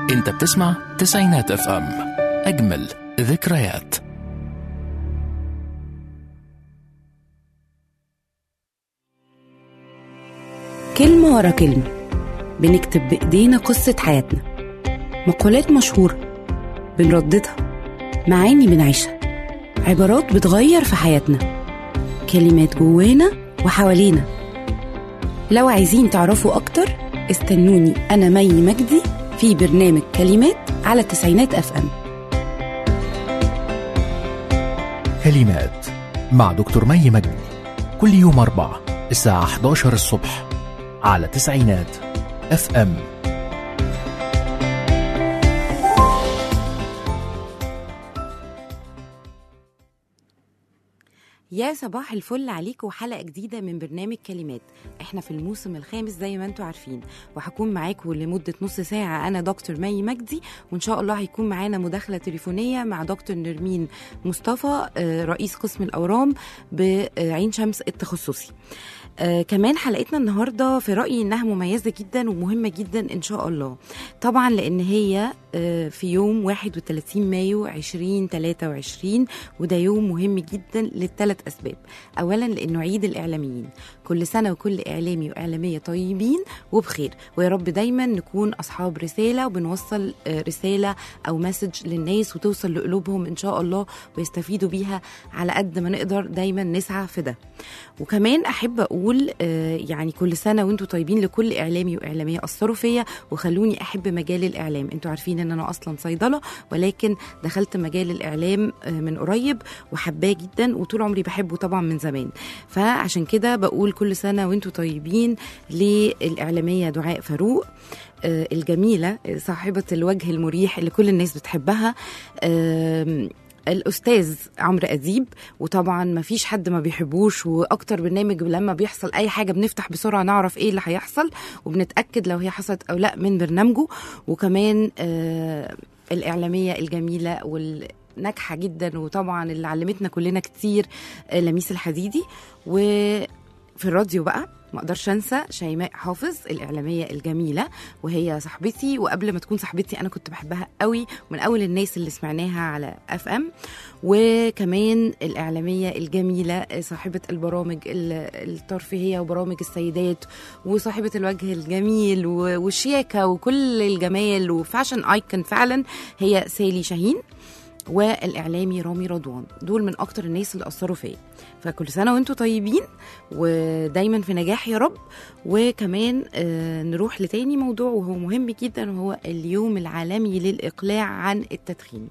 انت بتسمع تسعينات اف ام اجمل ذكريات كلمة ورا كلمة بنكتب بإيدينا قصة حياتنا مقولات مشهورة بنرددها معاني بنعيشها عبارات بتغير في حياتنا كلمات جوانا وحوالينا لو عايزين تعرفوا أكتر استنوني أنا مي مجدي في برنامج كلمات على التسعينات أف أم كلمات مع دكتور مي مجدي كل يوم أربعة الساعة 11 الصبح على تسعينات اف ام يا صباح الفل عليكم وحلقة جديدة من برنامج كلمات احنا في الموسم الخامس زي ما انتم عارفين وهكون معاكم لمدة نص ساعة انا دكتور مي مجدي وان شاء الله هيكون معانا مداخلة تليفونية مع دكتور نرمين مصطفى آه، رئيس قسم الاورام بعين شمس التخصصي آه كمان حلقتنا النهارده في رايي انها مميزه جدا ومهمه جدا ان شاء الله طبعا لان هي آه في يوم 31 مايو 2023 وده يوم مهم جدا لثلاث اسباب اولا لانه عيد الاعلاميين كل سنه وكل اعلامي واعلاميه طيبين وبخير ويا رب دايما نكون اصحاب رساله وبنوصل آه رساله او مسج للناس وتوصل لقلوبهم ان شاء الله ويستفيدوا بيها على قد ما نقدر دايما نسعى في ده وكمان احب اقول آه، يعني كل سنه وانتم طيبين لكل اعلامي واعلاميه اثروا فيا وخلوني احب مجال الاعلام انتوا عارفين ان انا اصلا صيدله ولكن دخلت مجال الاعلام آه، من قريب وحباه جدا وطول عمري بحبه طبعا من زمان فعشان كده بقول كل سنه وانتم طيبين للاعلاميه دعاء فاروق آه، الجميله صاحبه الوجه المريح اللي كل الناس بتحبها آم، الاستاذ عمرو اديب وطبعا ما فيش حد ما بيحبوش واكتر برنامج لما بيحصل اي حاجه بنفتح بسرعه نعرف ايه اللي هيحصل وبنتاكد لو هي حصلت او لا من برنامجه وكمان آه الاعلاميه الجميله وال ناجحه جدا وطبعا اللي علمتنا كلنا كتير آه، لميس الحديدي وفي الراديو بقى ما اقدرش انسى شيماء حافظ الاعلاميه الجميله وهي صاحبتي وقبل ما تكون صاحبتي انا كنت بحبها قوي من اول الناس اللي سمعناها على اف ام وكمان الاعلاميه الجميله صاحبه البرامج ال- الترفيهيه وبرامج السيدات وصاحبه الوجه الجميل و- والشياكه وكل الجمال وفاشن ايكون فعلا هي سالي شاهين والاعلامي رامي رضوان دول من اكتر الناس اللي اثروا فيا فكل سنه وانتم طيبين ودايما في نجاح يا رب وكمان آه، نروح لتاني موضوع وهو مهم جدا وهو اليوم العالمي للاقلاع عن التدخين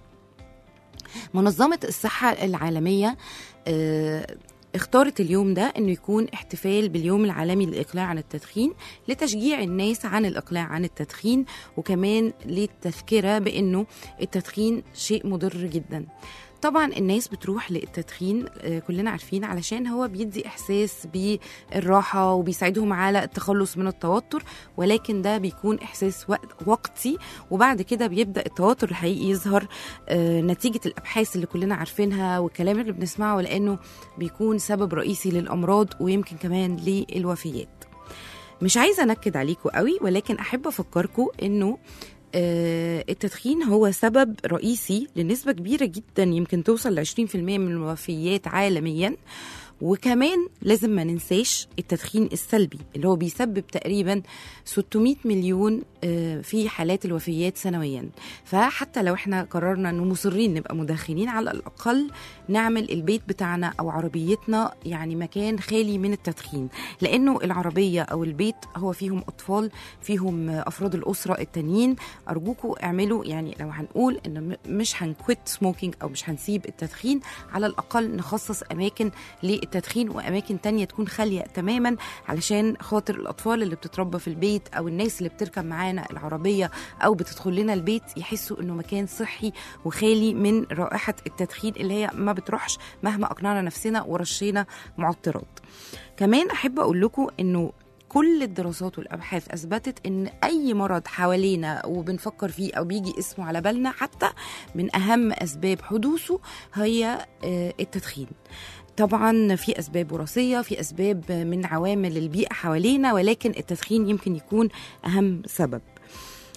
منظمه الصحه العالميه آه، اختارت اليوم ده انه يكون احتفال باليوم العالمي للاقلاع عن التدخين لتشجيع الناس عن الاقلاع عن التدخين وكمان للتذكره بانه التدخين شيء مضر جدا طبعا الناس بتروح للتدخين آه، كلنا عارفين علشان هو بيدي احساس بالراحه وبيساعدهم على التخلص من التوتر ولكن ده بيكون احساس وقت وقتي وبعد كده بيبدا التوتر الحقيقي يظهر آه، نتيجه الابحاث اللي كلنا عارفينها والكلام اللي بنسمعه لانه بيكون سبب رئيسي للامراض ويمكن كمان للوفيات مش عايزه انكد عليكم قوي ولكن احب افكركم انه آه، التدخين هو سبب رئيسي لنسبة كبيرة جدا يمكن توصل ل 20% من الوفيات عالميا وكمان لازم ما ننساش التدخين السلبي اللي هو بيسبب تقريبا 600 مليون آه، في حالات الوفيات سنويا فحتى لو احنا قررنا انه مصرين نبقى مدخنين على الاقل نعمل البيت بتاعنا او عربيتنا يعني مكان خالي من التدخين لانه العربيه او البيت هو فيهم اطفال فيهم افراد الاسره التانيين ارجوكم اعملوا يعني لو هنقول ان م- مش هنكويت سموكينج او مش هنسيب التدخين على الاقل نخصص اماكن للتدخين واماكن تانية تكون خاليه تماما علشان خاطر الاطفال اللي بتتربى في البيت او الناس اللي بتركب معانا العربيه او بتدخل لنا البيت يحسوا انه مكان صحي وخالي من رائحه التدخين اللي هي ما بتروحش مهما اقنعنا نفسنا ورشينا معطرات كمان احب اقول لكم انه كل الدراسات والابحاث اثبتت ان اي مرض حوالينا وبنفكر فيه او بيجي اسمه على بالنا حتى من اهم اسباب حدوثه هي آه، التدخين طبعا في اسباب وراثيه في اسباب من عوامل البيئه حوالينا ولكن التدخين يمكن يكون اهم سبب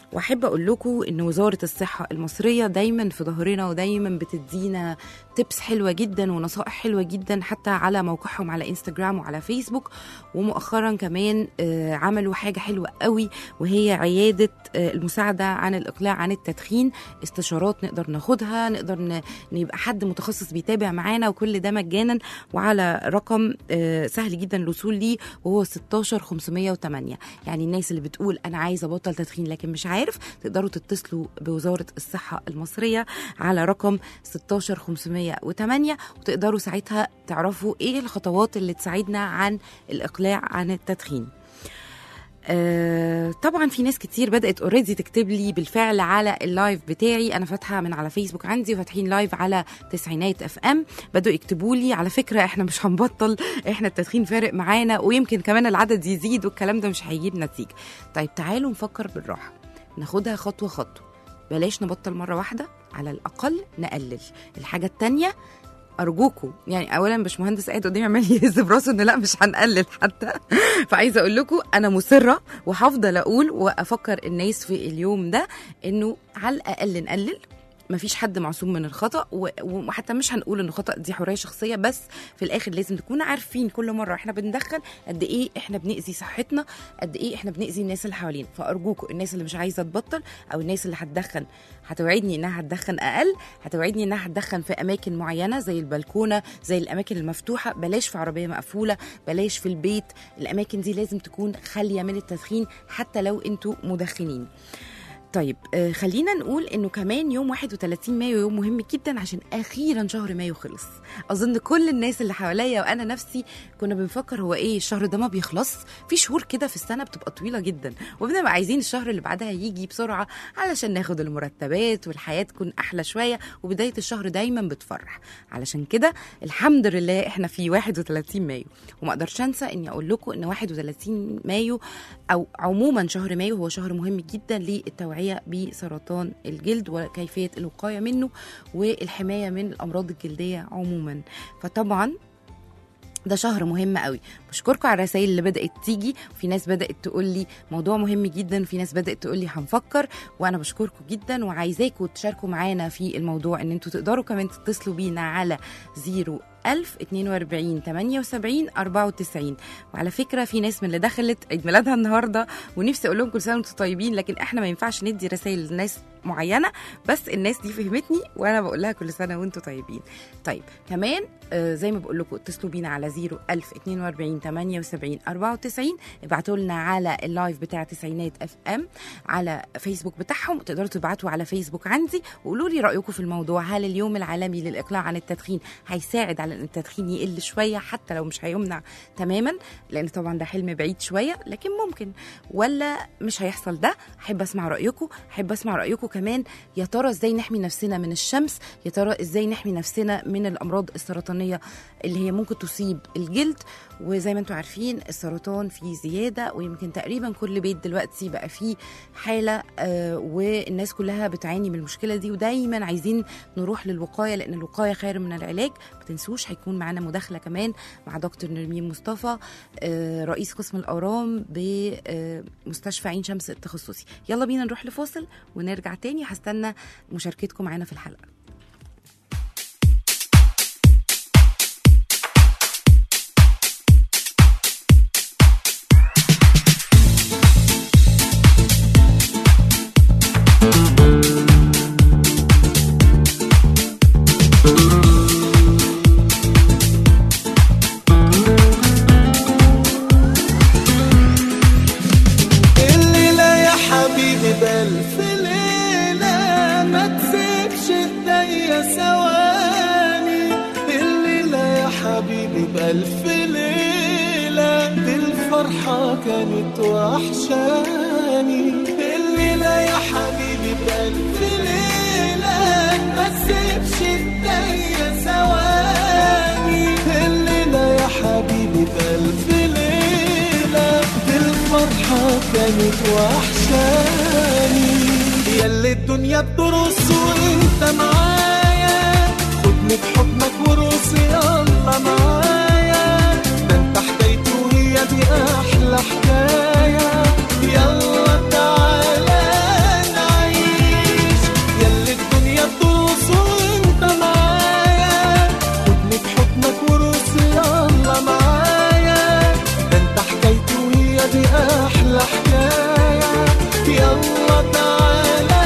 واحب اقول لكم ان وزاره الصحه المصريه دايما في ظهرنا ودايما بتدينا تبس حلوه جدا ونصائح حلوه جدا حتى على موقعهم على انستجرام وعلى فيسبوك ومؤخرا كمان آه، عملوا حاجه حلوه قوي وهي عياده آه، المساعده عن الاقلاع عن التدخين استشارات نقدر ناخدها نقدر ن- نبقى حد متخصص بيتابع معانا وكل ده مجانا وعلى رقم آه، سهل جدا الوصول ليه وهو 16508 يعني الناس اللي بتقول انا عايزه ابطل تدخين لكن مش عارف تقدروا تتصلوا بوزاره الصحه المصريه على رقم 16508 وتقدروا ساعتها تعرفوا ايه الخطوات اللي تساعدنا عن الاقلاع عن التدخين آه، طبعا في ناس كتير بدات اوريدي تكتب لي بالفعل على اللايف بتاعي انا فاتحه من على فيسبوك عندي وفاتحين لايف على تسعينات اف ام بدأوا يكتبوا لي على فكره احنا مش هنبطل احنا التدخين فارق معانا ويمكن كمان العدد يزيد والكلام ده مش هيجيب نتيجه طيب تعالوا نفكر بالراحه ناخدها خطوه خطوه بلاش نبطل مره واحده على الاقل نقلل الحاجه التانية ارجوكم يعني اولا باشمهندس قاعد قدامي عمال يهز براسه ان لا مش هنقلل حتى فعايزه اقول لكم انا مصره وهفضل اقول وافكر الناس في اليوم ده انه على الاقل نقلل مفيش حد معصوم من الخطا و- وحتى مش هنقول ان الخطا دي حريه شخصيه بس في الاخر لازم نكون عارفين كل مره احنا بندخن قد ايه احنا بنأذي صحتنا قد ايه احنا بنأذي الناس اللي حوالينا فارجوكم الناس اللي مش عايزه تبطل او الناس اللي هتدخن هتوعدني انها هتدخن اقل هتوعدني انها هتدخن في اماكن معينه زي البلكونه زي الاماكن المفتوحه بلاش في عربيه مقفوله بلاش في البيت الاماكن دي لازم تكون خاليه من التدخين حتى لو انتوا مدخنين طيب آه، خلينا نقول انه كمان يوم 31 مايو يوم مهم جدا عشان اخيرا شهر مايو خلص اظن كل الناس اللي حواليا وانا نفسي كنا بنفكر هو ايه الشهر ده ما بيخلص في شهور كده في السنه بتبقى طويله جدا وبنبقى عايزين الشهر اللي بعدها يجي بسرعه علشان ناخد المرتبات والحياه تكون احلى شويه وبدايه الشهر دايما بتفرح علشان كده الحمد لله احنا في 31 مايو وما اقدرش انسى اني اقول لكم ان 31 مايو او عموما شهر مايو هو شهر مهم جدا للتوعيه بسرطان الجلد وكيفيه الوقايه منه والحمايه من الامراض الجلديه عموما فطبعا ده شهر مهم قوي بشكركم على الرسائل اللي بدات تيجي وفي ناس بدات تقول لي موضوع مهم جدا وفي ناس بدات تقول لي هنفكر وانا بشكركم جدا وعايزاكم تشاركوا معانا في الموضوع ان انتوا تقدروا كمان تتصلوا بينا على 0 1000 42 78 94 وعلى فكره في ناس من اللي دخلت عيد ميلادها النهارده ونفسي اقول لهم كل سنه وانتم طيبين لكن احنا ما ينفعش ندي رسائل لناس معينه بس الناس دي فهمتني وانا بقول لها كل سنه وانتم طيبين طيب كمان آه زي ما بقول لكم اتصلوا بينا على 0 1000 42 78 94 ابعتوا لنا على اللايف بتاع تسعينات اف ام على فيسبوك بتاعهم تقدروا تبعتوا على فيسبوك عندي وقولوا لي رايكم في الموضوع هل اليوم العالمي للاقلاع عن التدخين هيساعد على ان التدخين يقل شويه حتى لو مش هيمنع تماما لان طبعا ده حلم بعيد شويه لكن ممكن ولا مش هيحصل ده احب اسمع رايكم احب اسمع رايكم كمان يا ترى ازاي نحمي نفسنا من الشمس يا ترى ازاي نحمي نفسنا من الامراض السرطانيه اللي هي ممكن تصيب الجلد وزي ما انتم عارفين السرطان فيه زياده ويمكن تقريبا كل بيت دلوقتي بقى فيه حاله آه والناس كلها بتعاني من المشكله دي ودايما عايزين نروح للوقايه لان الوقايه خير من العلاج ما تنسوش هيكون معانا مداخله كمان مع دكتور نرمين مصطفى آه رئيس قسم الاورام بمستشفى عين شمس التخصصي يلا بينا نروح لفاصل ونرجع تاني هستنى مشاركتكم معانا في الحلقه الليلة يا حبيبي بألف ليلة ما تسيبش ايديا ثواني الليلة يا حبيبي بألف ليلة دي الفرحة كانت وحشاني الليلة يا حبيبي بألف ليلة ما تسيبش ايديا ثواني الليلة يا حبيبي بألف ليلة دي الفرحة كانت وحشاني ياللي الدنيا بترص وانت معايا خدني بحضنك ورقص يلا معايا ده انت حكايتي وهي دي احلى حكاية يلا تعالى الدنيا دي أحلى حكاية يلا تعالى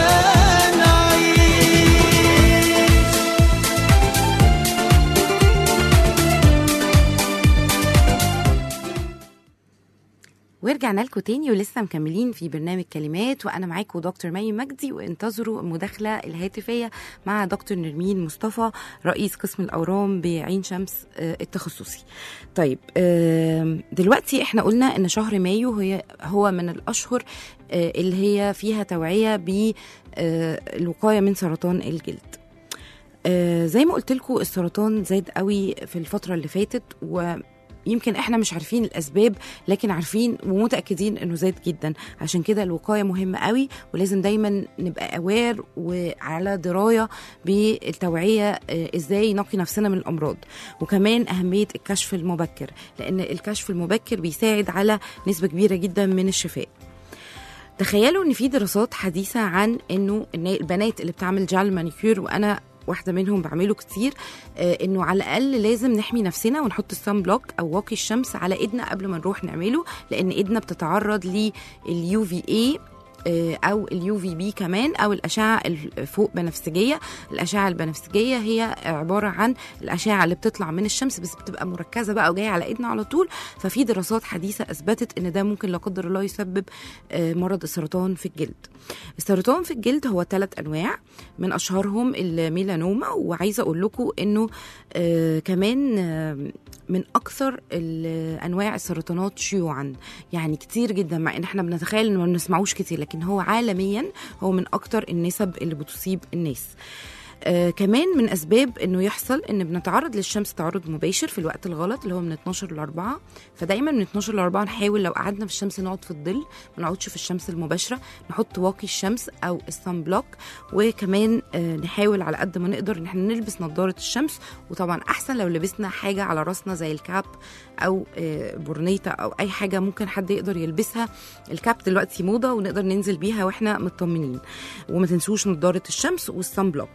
نعيش ورجعنا لكم تاني ولسه مكملين في برنامج كلمات وانا معاكم دكتور مي مجدي وانتظروا المداخله الهاتفيه مع دكتور نرمين مصطفى رئيس قسم الاورام بعين شمس آه، التخصصي. طيب آم، دلوقتي احنا قلنا ان شهر مايو هي هو من الاشهر آه، اللي هي فيها توعيه بالوقايه من سرطان الجلد. آه، زي ما قلت لكم السرطان زاد قوي في الفتره اللي فاتت ويمكن احنا مش عارفين الاسباب لكن عارفين ومتاكدين انه زاد جدا عشان كده الوقايه مهمه قوي ولازم دايما نبقى اوير وعلى درايه بالتوعيه آه، ازاي نقي نفسنا من الامراض وكمان اهميه الكشف المبكر لان الكشف المبكر بيساعد على نسبه كبيره جدا من الشفاء تخيلوا ان في دراسات حديثه عن انه إن البنات اللي بتعمل جل مانيكير وانا واحده منهم بعمله كتير آه انه على الاقل لازم نحمي نفسنا ونحط السان بلوك او واقي الشمس على ايدنا قبل ما نروح نعمله لان ايدنا بتتعرض لليو في اي او اليو في بي كمان او الاشعه الفوق بنفسجيه الاشعه البنفسجيه هي عباره عن الاشعه اللي بتطلع من الشمس بس بتبقى مركزه بقى وجايه على ايدنا على طول ففي دراسات حديثه اثبتت ان ده ممكن لا قدر الله يسبب آه، مرض السرطان في الجلد السرطان في الجلد هو ثلاث انواع من اشهرهم الميلانوما وعايزه اقول لكم انه آه كمان آه من اكثر ال- انواع السرطانات شيوعا يعني كتير جدا مع ان احنا بنتخيل ان ما بنسمعوش كتير لكن هو عالميا هو من اكتر النسب اللي بتصيب الناس آه كمان من اسباب انه يحصل ان بنتعرض للشمس تعرض مباشر في الوقت الغلط اللي هو من 12 ل 4 فدايما من 12 ل 4 نحاول لو قعدنا في الشمس نقعد في الظل ما نقعدش في الشمس المباشره نحط واقي الشمس او الصن بلوك وكمان آه نحاول على قد ما نقدر ان احنا نلبس نظاره الشمس وطبعا احسن لو لبسنا حاجه على راسنا زي الكاب او آه برنيطه او اي حاجه ممكن حد يقدر يلبسها الكاب دلوقتي موضه ونقدر ننزل بيها واحنا مطمنين وما تنسوش نظاره الشمس والصن بلوك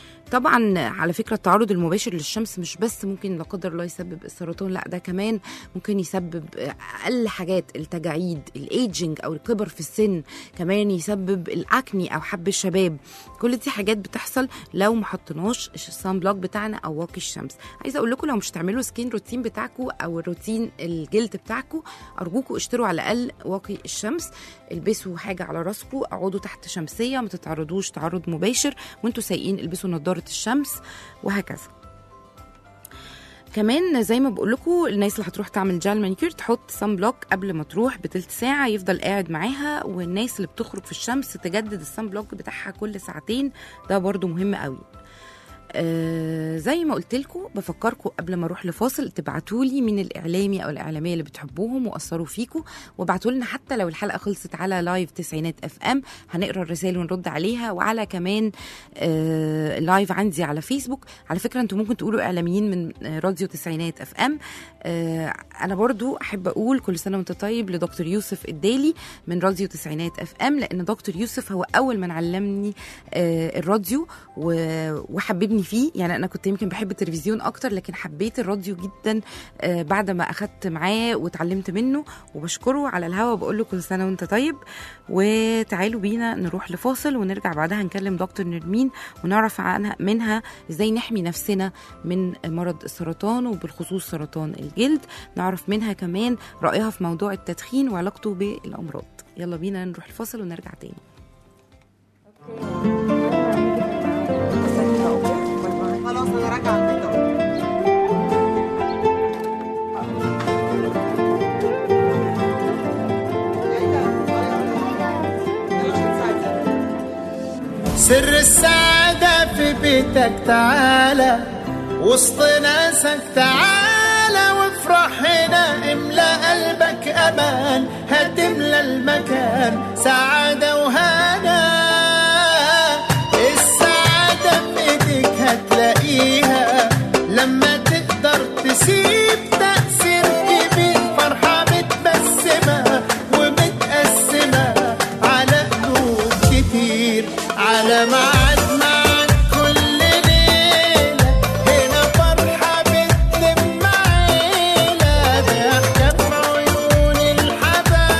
طبعا على فكره التعرض المباشر للشمس مش بس ممكن لا قدر الله يسبب السرطان لا ده كمان ممكن يسبب اقل حاجات التجاعيد الايجنج او الكبر في السن كمان يسبب الاكني او حب الشباب كل دي حاجات بتحصل لو ما حطيناش الصن بلوك بتاعنا او واقي الشمس عايزه اقول لكم لو مش تعملوا سكين روتين بتاعكم او الروتين الجلد بتاعكم ارجوكم اشتروا على الاقل واقي الشمس البسوا حاجه على راسكم اقعدوا تحت شمسيه ما تتعرضوش تعرض مباشر وانتوا سايقين البسوا نظاره الشمس وهكذا كمان زي ما بقول لكم الناس اللي هتروح تعمل جل مانيكير تحط صن بلوك قبل ما تروح بتلت ساعه يفضل قاعد معاها والناس اللي بتخرج في الشمس تجدد الصن بلوك بتاعها كل ساعتين ده برضو مهم قوي آه زي ما قلت لكم بفكركم قبل ما اروح لفاصل تبعتوا لي مين الاعلامي او الاعلاميه اللي بتحبوهم واثروا فيكم وابعتوا لنا حتى لو الحلقه خلصت على لايف تسعينات اف ام هنقرا الرسائل ونرد عليها وعلى كمان آه لايف عندي على فيسبوك على فكره انتم ممكن تقولوا اعلاميين من آه، راديو تسعينات اف ام آه انا برضو احب اقول كل سنه وانت طيب لدكتور يوسف الدالي من راديو تسعينات اف ام لان دكتور يوسف هو اول من علمني آه الراديو و- وحببني فيه يعني انا كنت يمكن بحب التلفزيون اكتر لكن حبيت الراديو جدا آه بعد ما اخدت معاه واتعلمت منه وبشكره على الهوا بقول له كل سنه وانت طيب وتعالوا بينا نروح لفاصل ونرجع بعدها نكلم دكتور نرمين ونعرف عنها منها ازاي نحمي نفسنا من مرض السرطان وبالخصوص سرطان الجلد نعرف منها كمان رايها في موضوع التدخين وعلاقته بالامراض يلا بينا نروح الفاصل ونرجع تاني خلاص انا راجعه البيت اهو سر السعادة في بيتك تعالى وسط ناسك تعالى وافرح هنا املى قلبك امان هتملى المكان سعادة وهنا السعادة في ايديك هتلاقيها لما تقدر تسيب تأثير كبير فرحة متبسمة ومتقسمة على قلوب كتير على ميعاد معاك كل ليلة هنا فرحة بتلم عيلة ضحكة في عيون الحبايب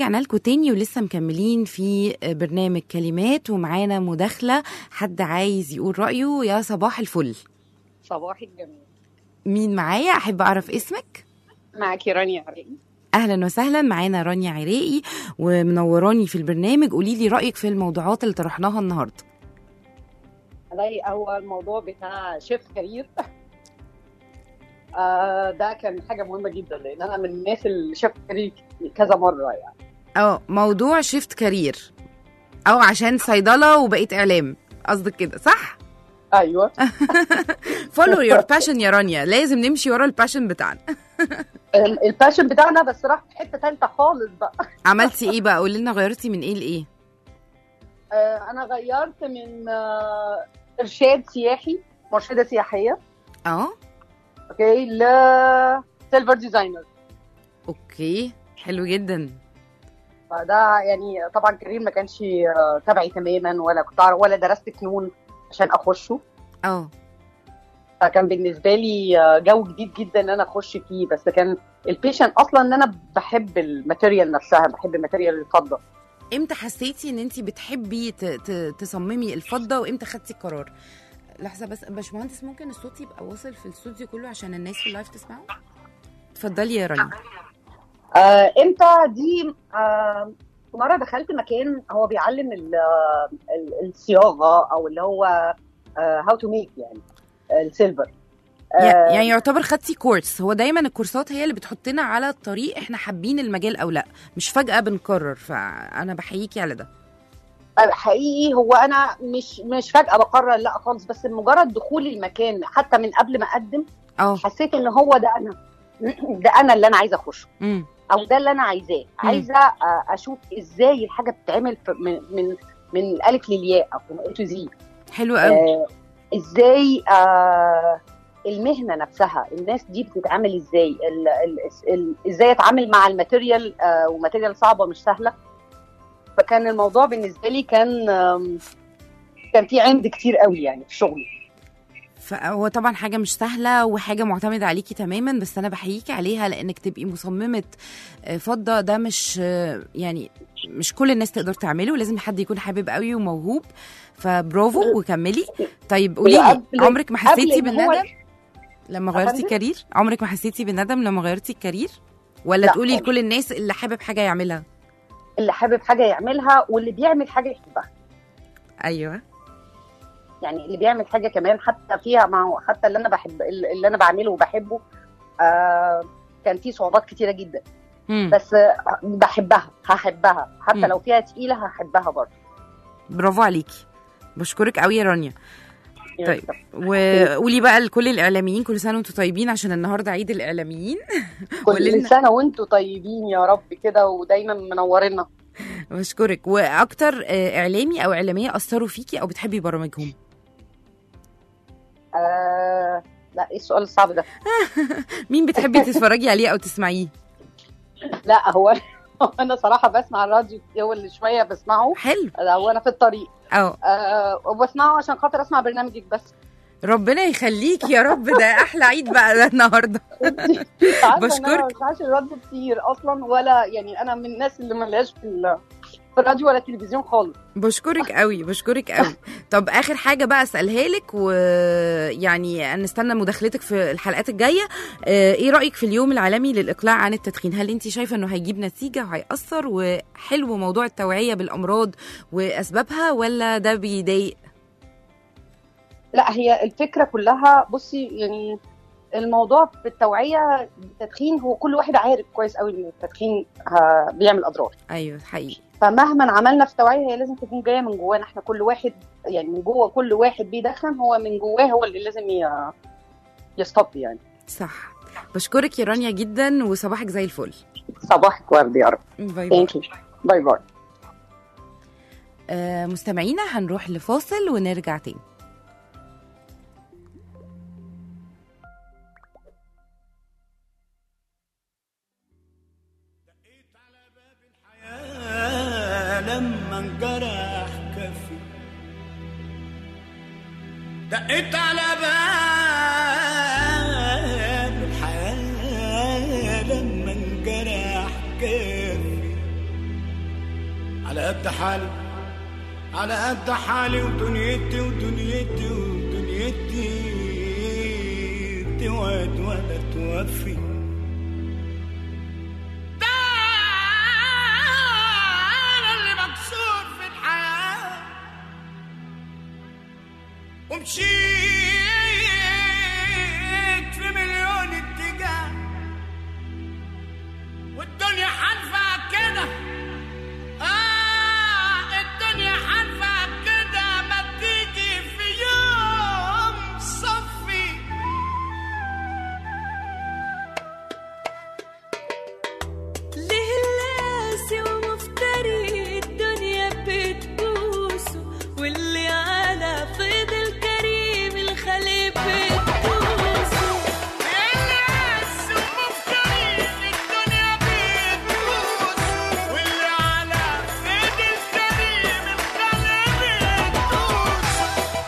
ورجعنا لكم تاني ولسه مكملين في برنامج كلمات ومعانا مداخلة حد عايز يقول رأيه يا صباح الفل صباح الجميل مين معايا أحب أعرف اسمك معاكي رانيا عريقي أهلا وسهلا معانا رانيا عراقي ومنوراني في البرنامج قولي لي رأيك في الموضوعات اللي طرحناها النهاردة علي هو الموضوع بتاع شيفت كارير آه ده كان حاجه مهمه جدا لان انا من الناس اللي شفت كارير كذا مره يعني اه موضوع شيفت كارير أو عشان صيدلة وبقيت إعلام قصدك كده صح؟ ايوه فولو يور باشن يا رانيا لازم نمشي ورا الباشن بتاعنا ال- الباشن بتاعنا بس راح في حته ثالثه خالص بقى عملتي ايه بقى قولي لنا غيرتي من ايه لايه آه انا غيرت من آه ارشاد سياحي مرشده سياحيه اه اوكي ل سيلفر ديزاينر اوكي حلو جدا فده يعني طبعا كارير ما كانش آه، تبعي تماما ولا كنت أعرف- ولا درست فنون عشان اخشه اه فكان بالنسبه لي آه، جو جديد جدا ان انا اخش فيه بس كان البيشن اصلا ان انا بحب الماتيريال نفسها بحب ماتيريال الفضه امتى حسيتي ان انت بتحبي ت- ت- تصممي الفضه وامتى خدتي القرار لحظه بس باشمهندس ممكن الصوت يبقى واصل في الاستوديو كله عشان الناس في اللايف تسمعه اتفضلي يا رانيا آه امتى دي آه مره دخلت مكان هو بيعلم ال- آه، ال- الصياغه او اللي هو هاو تو ميك يعني السيلفر يع- يعني يعتبر خدتي كورس هو دايما الكورسات هي اللي بتحطنا على الطريق احنا حابين المجال او لا مش فجاه بنقرر فانا بحييكي على ده حقيقي هو انا مش مش فجاه بقرر لا خالص بس مجرد دخولي المكان حتى من قبل ما اقدم اه حسيت ان هو ده انا ده انا اللي انا عايزه اخشه امم او ده اللي انا عايزاه عايزه آه، اشوف ازاي الحاجه بتتعمل في- من من من الالف للياء او من A to Z حلو قوي آه ازاي آه المهنه نفسها الناس دي بتتعامل ازاي ال ال ال ازاي اتعامل مع الماتيريال آه وماتيريال صعبه مش سهله فكان الموضوع بالنسبه لي كان آم، كان في عند كتير قوي يعني في شغلي فهو طبعا حاجة مش سهلة وحاجة معتمدة عليكي تماما بس أنا بحييكي عليها لأنك تبقي مصممة آه، فضة ده مش آه، يعني مش كل الناس تقدر تعمله لازم حد يكون حابب قوي وموهوب فبرافو وكملي طيب قولي لي وقبل- عمرك ما حسيتي قبل ما هو- بالندم لما غيرتي أفندم؟ كارير عمرك ما حسيتي بالندم لما غيرتي الكارير ولا لا تقولي خالص. لكل الناس اللي حابب حاجة يعملها اللي حابب حاجه يعملها واللي بيعمل حاجه يحبها أيوه يعني اللي بيعمل حاجه كمان حتى فيها ما هو حتى اللي انا بحب اللي انا بعمله وبحبه آه كان في صعوبات كتيره جدا مم. بس آه، بحبها هحبها حتى مم. لو فيها تقيله هحبها برضه برافو عليكي بشكرك قوي يا رانيا طيب وقولي بقى لكل الاعلاميين كل سنه وانتم طيبين عشان النهارده عيد الاعلاميين قولي كل لنا. سنه وانتم طيبين يا رب كده ودايما منورينا بشكرك واكتر آه، اعلامي او اعلاميه اثروا فيكي او بتحبي برامجهم آه لا ايه السؤال الصعب ده مين بتحبي تتفرجي عليه او تسمعيه لا هو انا صراحه بسمع الراديو هو اللي شويه بسمعه حلو لو انا في الطريق اه آه وبسمعه عشان خاطر اسمع برنامجك بس ربنا يخليك يا رب ده احلى عيد بقى ده النهارده عارفة إن انا ما بشكرك. بسمعش الراديو كتير اصلا ولا يعني انا من الناس اللي ملهاش في ال- في الراديو ولا التلفزيون خالص بشكرك قوي بشكرك قوي طب اخر حاجه بقى اسالها لك ويعني نستنى مداخلتك في الحلقات الجايه آه، ايه رايك في اليوم العالمي للاقلاع عن التدخين هل انت شايفه انه هيجيب نتيجه وهيأثر وحلو موضوع التوعيه بالامراض واسبابها ولا ده بيضايق لا هي الفكره كلها بصي يعني الموضوع في التوعيه التدخين هو كل واحد عارف كويس قوي ان التدخين آه، بيعمل اضرار ايوه حقيقي فمهما عملنا في توعيه هي لازم تكون جايه من جوانا احنا كل واحد يعني من جوه كل واحد بيدخن هو من جواه هو اللي لازم ي- يستوب يعني صح بشكرك يا رانيا جدا وصباحك زي الفل صباحك ورد يا رب باي باي ثانك يو باي باي آه، مستمعينا هنروح لفاصل ونرجع تاني لما انجرح كفي دقيت على باب الحياة لما انجرح كفي قد حالي على قد حالي ودنيتي ودنيتي ودنيتي توعد ولا توفي ده أنا اللي مكسور في الحياة ومشيت في مليون اتجاه والدنيا حلفة كده آه الدنيا حلفة كده ما تيجي في يوم صفي ليه اللاسي ومفتري الدنيا بتبوسه واللي على فيض الكريم الخليل بتبوسه الناس ومفترين الدنيا بتبوس واللي على ايد الكريم القلب بتبوس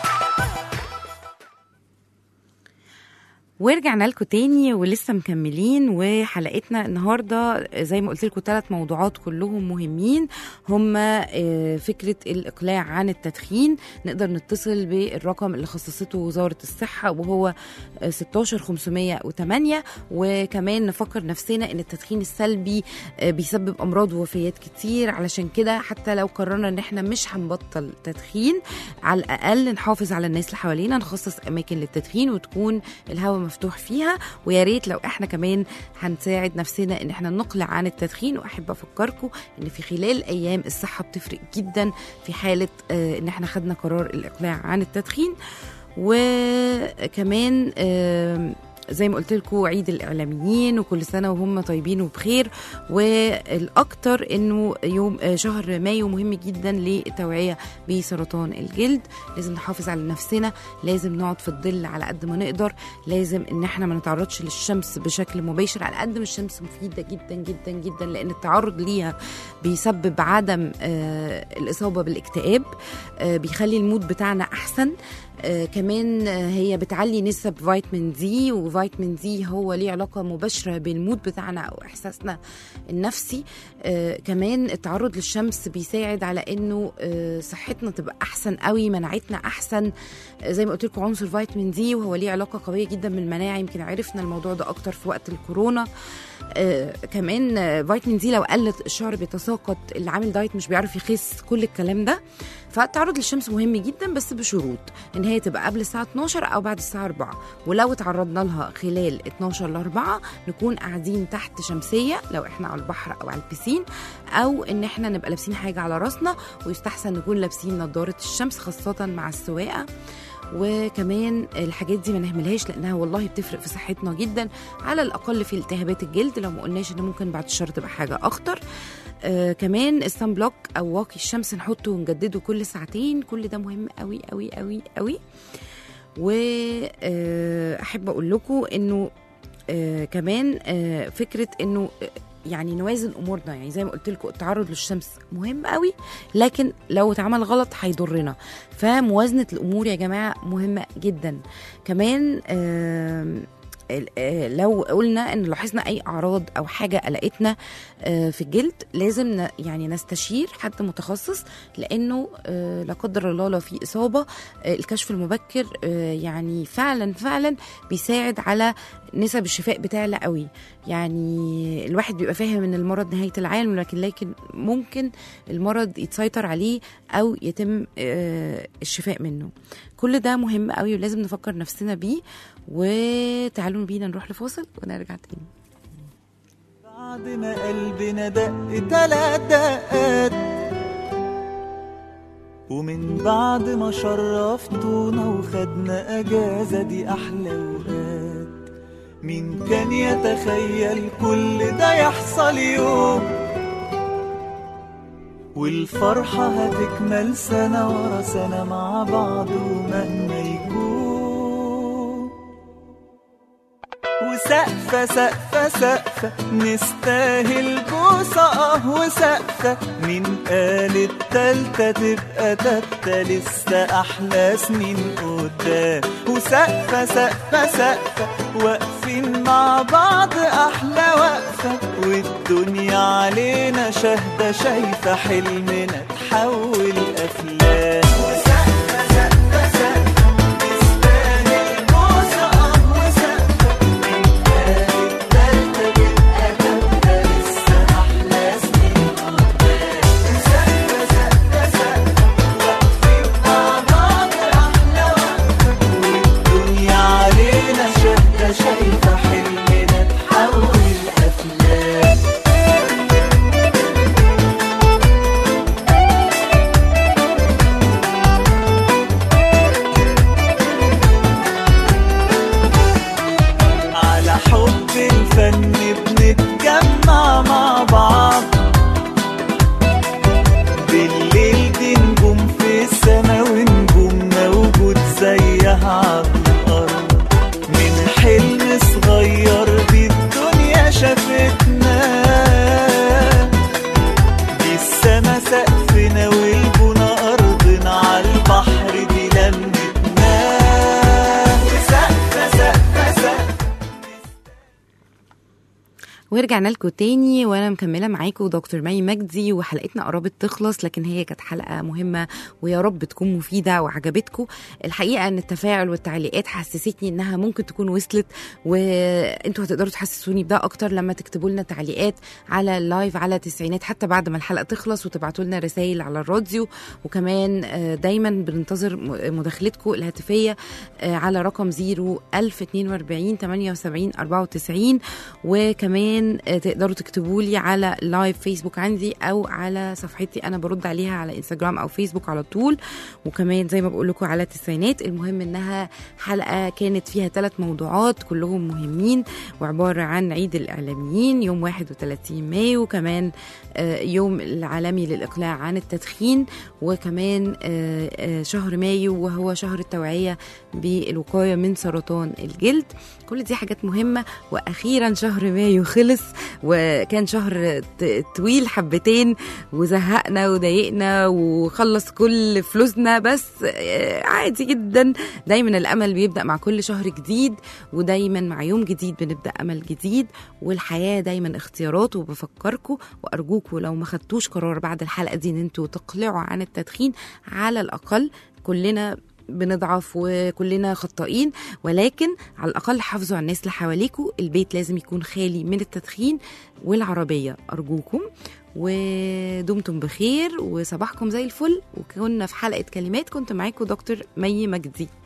ورجعنا لكم تاني ولسه مكملين وحلقتنا النهارده زي ما قلت لكم ثلاث موضوعات كلهم مهمين هم فكره الاقلاع عن التدخين نقدر نتصل بالرقم اللي خصصته وزاره الصحه وهو آه، 16508 وكمان نفكر نفسنا ان التدخين السلبي آه، بيسبب امراض ووفيات كتير علشان كده حتى لو قررنا ان احنا مش هنبطل تدخين على الاقل نحافظ على الناس اللي حوالينا نخصص اماكن للتدخين وتكون الهواء مفتوح فيها ويا ريت لو احنا كمان هنساعد نفسنا ان احنا نقلع عن التدخين واحب افكركم ان في خلال ايام الصحه بتفرق جدا في حاله آه، ان احنا خدنا قرار الاقلاع عن التدخين وكمان آم، زي ما قلت لكم عيد الاعلاميين وكل سنه وهم طيبين وبخير والاكتر انه يوم آه، شهر مايو مهم جدا للتوعيه بسرطان الجلد لازم نحافظ على نفسنا لازم نقعد في الظل على قد ما نقدر لازم ان احنا ما نتعرضش للشمس بشكل مباشر على قد ما الشمس مفيده جدا جدا جدا لان التعرض ليها بيسبب عدم آه، الاصابه بالاكتئاب آه، بيخلي المود بتاعنا احسن آه، كمان آه، هي بتعلي نسب فيتامين دي وفيتامين دي هو ليه علاقه مباشره بالمود بتاعنا او احساسنا النفسي آه، كمان التعرض للشمس بيساعد على انه آه، صحتنا تبقى احسن قوي مناعتنا احسن آه، زي ما قلت لكم عنصر فيتامين دي وهو ليه علاقه قويه جدا بالمناعه يمكن عرفنا الموضوع ده اكتر في وقت الكورونا آه كمان آه، فيتامين دي لو قلت الشعر بيتساقط اللي عامل دايت مش بيعرف يخس كل الكلام ده فالتعرض للشمس مهم جدا بس بشروط ان هي تبقى قبل الساعه 12 او بعد الساعه 4 ولو تعرضنا لها خلال 12 ل 4 نكون قاعدين تحت شمسيه لو احنا على البحر او على البسين او ان احنا نبقى لابسين حاجه على راسنا ويستحسن نكون لابسين نظاره الشمس خاصه مع السواقه وكمان الحاجات دي ما نهملهاش لانها والله بتفرق في صحتنا جدا على الاقل في التهابات الجلد لو ما قلناش ان ممكن بعد الشر تبقى حاجه اخطر آه كمان السان بلوك او واقي الشمس نحطه ونجدده كل ساعتين كل ده مهم قوي قوي قوي قوي واحب اقول لكم انه آه كمان آه فكره انه آه، يعني نوازن امورنا يعني زي ما قلت لكم التعرض للشمس مهم قوي لكن لو اتعمل غلط هيضرنا فموازنه الامور يا جماعه مهمه جدا كمان آم، ال- آه، لو قلنا ان لاحظنا اي اعراض او حاجه قلقتنا آه، في الجلد لازم ن- يعني نستشير حد متخصص لانه آه، لا قدر الله لو في اصابه آه، الكشف المبكر آه، يعني فعلا فعلا بيساعد على نسب الشفاء بتعلى قوي يعني الواحد بيبقى فاهم ان المرض نهايه العالم لكن لكن ممكن المرض يتسيطر عليه او يتم آه، الشفاء منه كل ده مهم قوي ولازم نفكر نفسنا بيه وتعالوا بينا نروح لفاصل ونرجع تاني بعد ما قلبنا دق تلات دقات ومن بعد ما شرفتونا وخدنا اجازة دي احلى وقات مين كان يتخيل كل ده يحصل يوم والفرحة هتكمل سنة ورا سنة مع بعض ومهما يكون وسقفة سقفة سقفة نستاهل بوسة اه وسقفة مين قال التالتة تبقى تالتة لسه أحلى سنين قدام وسقفة سقفة سقفة واقفين مع بعض أحلى وقفة والدنيا علينا شاهدة شايفة حلمنا تحول أفلام وسقفة سقفة سقفة نستاهل بوسة اه وسقفة من قال التالتة تبقى تالتة لسه أحلى سنين قدام سقفة سقفة سقفة واقفين مع بعض أحلى وقفة والدنيا علينا شاهدة شايفة حلمنا تحول أفلام على حب الفن بنتجمع مع بعض بالليل دي نجوم في السما ونجوم موجود زيها على الأرض من حلم صغير دي الدنيا شافتنا دي السما سقفنا والبنا أرضنا على البحر دي لمتنا وسقفة سقفة سقفة ورجعنا لكم تاني وانا مكمله معاكم دكتور مي مجدي وحلقتنا قربت تخلص لكن هي كانت حلقه مهمه ويا رب تكون مفيده وعجبتكم الحقيقه ان التفاعل والتعليقات حسستني انها ممكن تكون وصلت وانتوا هتقدروا تحسسوني بده اكتر لما تكتبوا لنا تعليقات على اللايف على تسعينات حتى بعد ما الحلقه تخلص وتبعتوا لنا رسائل على الراديو وكمان آه، دايما بننتظر م- مداخلتكم الهاتفيه آه، على رقم 0 1042 78 94 وكمان آه، تقدروا تكتبوا لي على لايف فيسبوك عندي او على صفحتي انا برد عليها على انستجرام او فيسبوك على طول وكمان زي ما بقول لكم على التسعينات المهم انها حلقه كانت فيها ثلاث موضوعات كلهم مهمين وعباره عن عيد الاعلاميين يوم 31 مايو وكمان آه، يوم العالمي للاقلاع عن التدخين وكمان آه، آه، شهر مايو وهو شهر التوعيه بالوقايه من سرطان الجلد كل دي حاجات مهمه واخيرا شهر مايو خلص وكان شهر ت- طويل حبتين وزهقنا وضايقنا وخلص كل فلوسنا بس آه، عادي جدا دايما الامل بيبدا مع كل شهر جديد ودايما مع يوم جديد بنبدا امل جديد والحياه دايما اختيارات وبفكركم وارجوكم لو ما خدتوش قرار بعد الحلقه دي ان انتوا تقلعوا عن التدخين على الاقل كلنا بنضعف وكلنا خطائين ولكن على الاقل حافظوا على الناس اللي حواليكم البيت لازم يكون خالي من التدخين والعربيه ارجوكم ودمتم بخير وصباحكم زي الفل وكنا في حلقه كلمات كنت معاكم دكتور مي مجدي